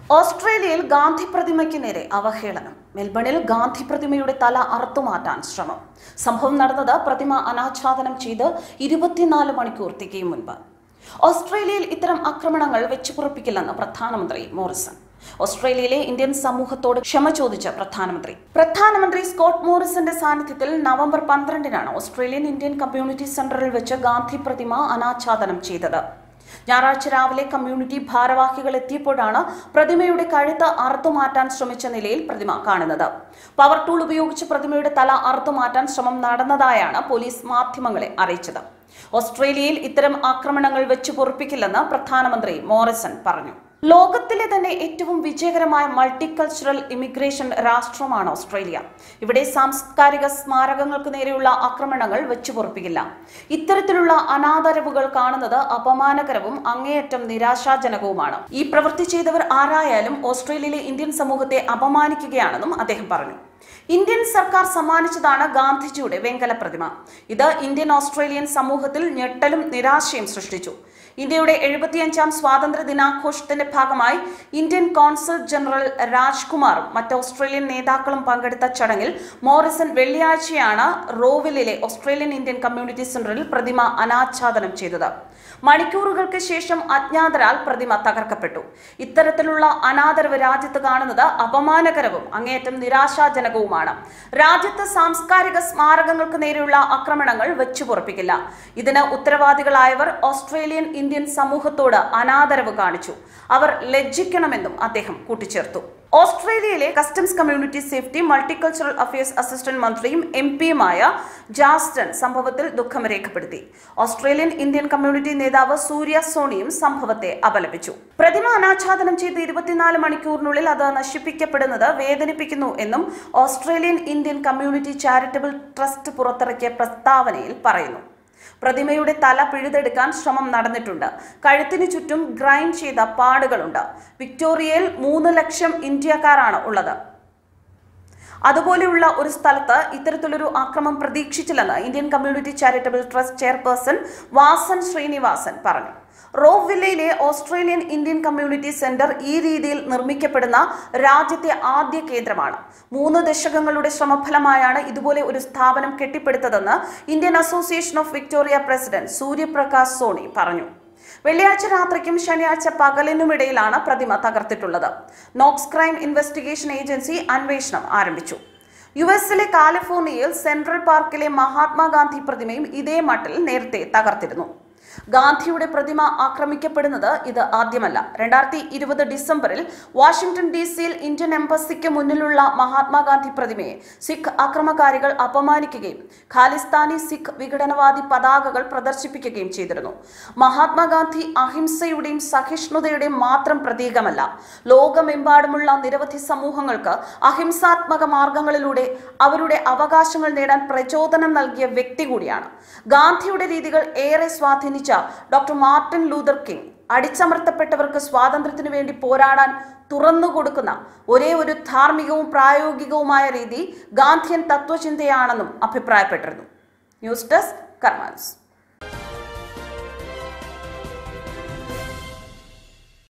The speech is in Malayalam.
ഓസ്ട്രേലിയയിൽ ഗാന്ധി പ്രതിമയ്ക്ക് നേരെ അവഹേളനം മെൽബണിൽ ഗാന്ധി പ്രതിമയുടെ തല അറുത്തുമാറ്റാൻ ശ്രമം സംഭവം നടന്നത് പ്രതിമ അനാച്ഛാദനം ചെയ്ത് ഇരുപത്തിനാല് മണിക്കൂർ തികയും മുൻപ് ഓസ്ട്രേലിയയിൽ ഇത്തരം ആക്രമണങ്ങൾ വെച്ചുപുറപ്പിക്കില്ലെന്ന് പ്രധാനമന്ത്രി മോറിസൺ ഓസ്ട്രേലിയയിലെ ഇന്ത്യൻ സമൂഹത്തോട് ക്ഷമ ചോദിച്ച പ്രധാനമന്ത്രി പ്രധാനമന്ത്രി സ്കോട്ട് മോറിസന്റെ സാന്നിധ്യത്തിൽ നവംബർ പന്ത്രണ്ടിനാണ് ഓസ്ട്രേലിയൻ ഇന്ത്യൻ കമ്മ്യൂണിറ്റി സെന്ററിൽ വെച്ച് ഗാന്ധി പ്രതിമ അനാച്ഛാദനം ചെയ്തത് ഞായറാഴ്ച രാവിലെ കമ്മ്യൂണിറ്റി ഭാരവാഹികൾ എത്തിയപ്പോഴാണ് പ്രതിമയുടെ കഴുത്ത് അറുത്തുമാറ്റാൻ ശ്രമിച്ച നിലയിൽ പ്രതിമ കാണുന്നത് പവർ ടൂൾ ഉപയോഗിച്ച് പ്രതിമയുടെ തല അറുത്തുമാറ്റാൻ ശ്രമം നടന്നതായാണ് പോലീസ് മാധ്യമങ്ങളെ അറിയിച്ചത് ഓസ്ട്രേലിയയിൽ ഇത്തരം ആക്രമണങ്ങൾ വെച്ചു പൊറുപ്പിക്കില്ലെന്ന് പ്രധാനമന്ത്രി മോറിസൺ പറഞ്ഞു ലോകത്തിലെ തന്നെ ഏറ്റവും വിജയകരമായ മൾട്ടികൾച്ചറൽ ഇമിഗ്രേഷൻ രാഷ്ട്രമാണ് ഓസ്ട്രേലിയ ഇവിടെ സാംസ്കാരിക സ്മാരകങ്ങൾക്ക് നേരെയുള്ള ആക്രമണങ്ങൾ വെച്ചുപൊറുപ്പിക്കില്ല ഇത്തരത്തിലുള്ള അനാദരവുകൾ കാണുന്നത് അപമാനകരവും അങ്ങേയറ്റം നിരാശാജനകവുമാണ് ഈ പ്രവൃത്തി ചെയ്തവർ ആരായാലും ഓസ്ട്രേലിയയിലെ ഇന്ത്യൻ സമൂഹത്തെ അപമാനിക്കുകയാണെന്നും അദ്ദേഹം പറഞ്ഞു ഇന്ത്യൻ സർക്കാർ സമ്മാനിച്ചതാണ് ഗാന്ധിജിയുടെ വെങ്കല പ്രതിമ ഇത് ഇന്ത്യൻ ഓസ്ട്രേലിയൻ സമൂഹത്തിൽ ഞെട്ടലും നിരാശയും സൃഷ്ടിച്ചു ഇന്ത്യയുടെ എഴുപത്തിയഞ്ചാം സ്വാതന്ത്ര്യ ദിനാഘോഷത്തിന്റെ ഭാഗമായി ഇന്ത്യൻ കോൺസൽ ജനറൽ രാജ്കുമാറും മറ്റ് ഓസ്ട്രേലിയൻ നേതാക്കളും പങ്കെടുത്ത ചടങ്ങിൽ മോറിസൺ വെള്ളിയാഴ്ചയാണ് റോവിലിലെ ഓസ്ട്രേലിയൻ ഇന്ത്യൻ കമ്മ്യൂണിറ്റി സെന്ററിൽ പ്രതിമ അനാച്ഛാദനം ചെയ്തത് മണിക്കൂറുകൾക്ക് ശേഷം അജ്ഞാതരാൽ പ്രതിമ തകർക്കപ്പെട്ടു ഇത്തരത്തിലുള്ള അനാദരവ് രാജ്യത്ത് കാണുന്നത് അപമാനകരവും അങ്ങേയറ്റം നിരാശാജനകവുമാണ് രാജ്യത്ത് സാംസ്കാരിക സ്മാരകങ്ങൾക്ക് നേരെയുള്ള ആക്രമണങ്ങൾ വെച്ചുപുറപ്പിക്കില്ല ഇതിന് ഉത്തരവാദികളായവർ ഓസ്ട്രേലിയൻ ഇന്ത്യൻ സമൂഹത്തോട് അനാദരവ് കാണിച്ചു അവർ ലജ്ജിക്കണമെന്നും അദ്ദേഹം കൂട്ടിച്ചേർത്തു ഓസ്ട്രേലിയയിലെ customs community safety multicultural affairs assistant മന്ത്രിയും എം പിയുമായ ജാസ്റ്റൺ സംഭവത്തിൽ ദുഃഖം രേഖപ്പെടുത്തി ഓസ്ട്രേലിയൻ ഇന്ത്യൻ കമ്മ്യൂണിറ്റി നേതാവ് സൂര്യ സോണിയും സംഭവത്തെ അപലപിച്ചു പ്രതിമ അനാച്ഛാദനം ചെയ്ത് ഇരുപത്തിനാല് മണിക്കൂറിനുള്ളിൽ അത് നശിപ്പിക്കപ്പെടുന്നത് വേദനിപ്പിക്കുന്നു എന്നും Australian Indian community charitable trust പുറത്തിറക്കിയ പ്രസ്താവനയിൽ പറയുന്നു പ്രതിമയുടെ തല പിഴുതെടുക്കാൻ ശ്രമം നടന്നിട്ടുണ്ട് കഴുത്തിന് ചുറ്റും ഗ്രൈൻഡ് ചെയ്ത പാടുകളുണ്ട് വിക്ടോറിയയിൽ മൂന്ന് ലക്ഷം ഇന്ത്യക്കാരാണ് ഉള്ളത് അതുപോലെയുള്ള ഒരു സ്ഥലത്ത് ഇത്തരത്തിലൊരു ആക്രമം പ്രതീക്ഷിച്ചില്ലെന്ന് Indian community charitable trust chairperson Vasan Srinivasan പറഞ്ഞു റോവ് വില്ലയിലെ ഓസ്ട്രേലിയൻ ഇന്ത്യൻ കമ്മ്യൂണിറ്റി സെന്റർ ഈ രീതിയിൽ നിർമ്മിക്കപ്പെടുന്ന രാജ്യത്തെ ആദ്യ കേന്ദ്രമാണ് മൂന്ന് ദശകങ്ങളുടെ ശ്രമഫലമായാണ് ഇതുപോലെ ഒരു സ്ഥാപനം കെട്ടിപ്പടുത്തതെന്ന് Indian association of Victoria president Suryaprakash Soni പറഞ്ഞു വെള്ളിയാഴ്ച രാത്രിക്കും ശനിയാഴ്ച പകലിനുമിടയിലാണ് പ്രതിമ തകർത്തിട്ടുള്ളത് നോക്സ് ക്രൈം ഇൻവെസ്റ്റിഗേഷൻ ഏജൻസി അന്വേഷണം ആരംഭിച്ചു യു എസിലെ കാലിഫോർണിയയിൽ സെൻട്രൽ പാർക്കിലെ മഹാത്മാഗാന്ധി പ്രതിമയും ഇതേ മട്ടിൽ നേരത്തെ തകർത്തിരുന്നു ഗാന്ധിയുടെ പ്രതിമ ആക്രമിക്കപ്പെടുന്നത് ഇത് ആദ്യമല്ല രണ്ടായിരത്തി ഇരുപത് ഡിസംബറിൽ വാഷിംഗ്ടൺ ഡി സിയിൽ ഇന്ത്യൻ എംബസിക്ക് മുന്നിലുള്ള മഹാത്മാഗാന്ധി പ്രതിമയെ സിഖ് അക്രമകാരികൾ അപമാനിക്കുകയും ഖാലിസ്ഥാനി സിഖ് വിഘടനവാദി പതാകകൾ പ്രദർശിപ്പിക്കുകയും ചെയ്തിരുന്നു മഹാത്മാഗാന്ധി അഹിംസയുടെയും സഹിഷ്ണുതയുടെയും മാത്രം പ്രതീകമല്ല ലോകമെമ്പാടുമുള്ള നിരവധി സമൂഹങ്ങൾക്ക് അഹിംസാത്മക മാർഗങ്ങളിലൂടെ അവരുടെ അവകാശങ്ങൾ നേടാൻ പ്രചോദനം നൽകിയ വ്യക്തി കൂടിയാണ് ഗാന്ധിയുടെ രീതികൾ ഏറെ സ്വാധീനിച്ച ഡോക്ടർ മാർട്ടിൻ ലൂതർ കിങ് അടിച്ചമർത്തപ്പെട്ടവർക്ക് സ്വാതന്ത്ര്യത്തിനു വേണ്ടി പോരാടാൻ തുറന്നുകൊടുക്കുന്ന ഒരേ ഒരു ധാർമ്മികവും പ്രായോഗികവുമായ രീതി ഗാന്ധിയൻ തത്വചിന്തയാണെന്നും അഭിപ്രായപ്പെട്ടിരുന്നു ന്യൂസ് ഡെസ്ക് കർമാൻസ്